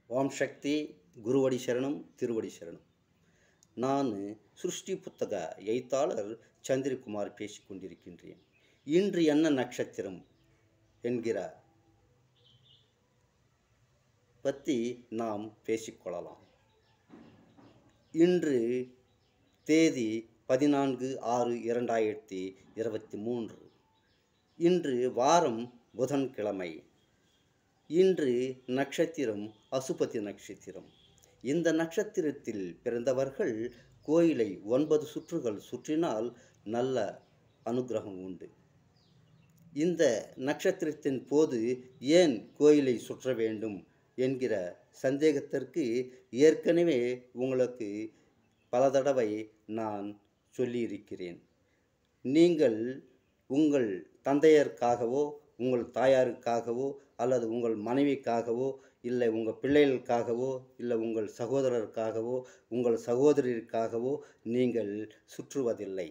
ஓம் சக்தி குருவடி சரணம் திருவடி சரணம் நான் சிருஷ்டி புத்தக எழுத்தாளர் சந்திரகுமார் பேசிக் கொண்டிருக்கின்றேன் இன்று என்ன நட்சத்திரம் என்கிற பற்றி நாம் பேசிக்கொள்ளலாம் இன்று தேதி பதினான்கு ஆறு இரண்டாயிரத்தி இருபத்தி மூன்று இன்று வாரம் புதன்கிழமை இன்று நட்சத்திரம் அசுபதி நட்சத்திரம் இந்த நட்சத்திரத்தில் பிறந்தவர்கள் கோயிலை ஒன்பது சுற்றுகள் சுற்றினால் நல்ல அனுகிரகம் உண்டு இந்த நட்சத்திரத்தின் போது ஏன் கோயிலை சுற்ற வேண்டும் என்கிற சந்தேகத்திற்கு ஏற்கனவே உங்களுக்கு பல தடவை நான் சொல்லியிருக்கிறேன் நீங்கள் உங்கள் தந்தையருக்காகவோ உங்கள் தாயாருக்காகவோ அல்லது உங்கள் மனைவிக்காகவோ இல்லை உங்கள் பிள்ளைகளுக்காகவோ இல்லை உங்கள் சகோதரருக்காகவோ உங்கள் சகோதரிற்காகவோ நீங்கள் சுற்றுவதில்லை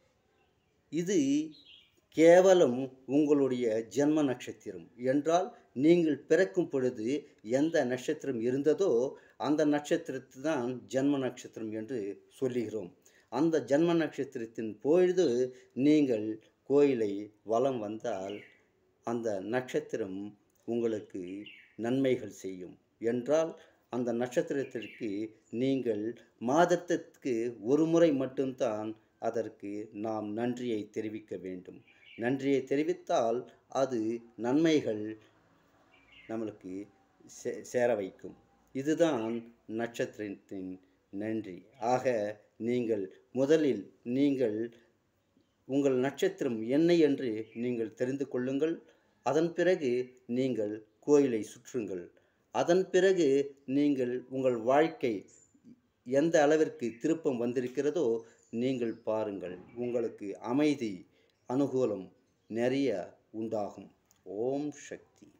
இது கேவலம் உங்களுடைய ஜென்ம நட்சத்திரம் என்றால் நீங்கள் பிறக்கும் பொழுது எந்த நட்சத்திரம் இருந்ததோ அந்த நட்சத்திரத்தை தான் ஜென்ம நட்சத்திரம் என்று சொல்லுகிறோம் அந்த ஜென்ம நட்சத்திரத்தின் பொழுது நீங்கள் கோயிலை வலம் வந்தால் அந்த நட்சத்திரம் உங்களுக்கு நன்மைகள் செய்யும் என்றால் அந்த நட்சத்திரத்திற்கு நீங்கள் மாதத்திற்கு ஒரு முறை மட்டும்தான் அதற்கு நாம் நன்றியை தெரிவிக்க வேண்டும் நன்றியை தெரிவித்தால் அது நன்மைகள் நம்மளுக்கு சே சேர வைக்கும் இதுதான் நட்சத்திரத்தின் நன்றி ஆக நீங்கள் முதலில் நீங்கள் உங்கள் நட்சத்திரம் என்ன என்று நீங்கள் தெரிந்து கொள்ளுங்கள் அதன் பிறகு நீங்கள் கோயிலை சுற்றுங்கள் அதன் பிறகு நீங்கள் உங்கள் வாழ்க்கை எந்த அளவிற்கு திருப்பம் வந்திருக்கிறதோ நீங்கள் பாருங்கள் உங்களுக்கு அமைதி அனுகூலம் நிறைய உண்டாகும் ஓம் சக்தி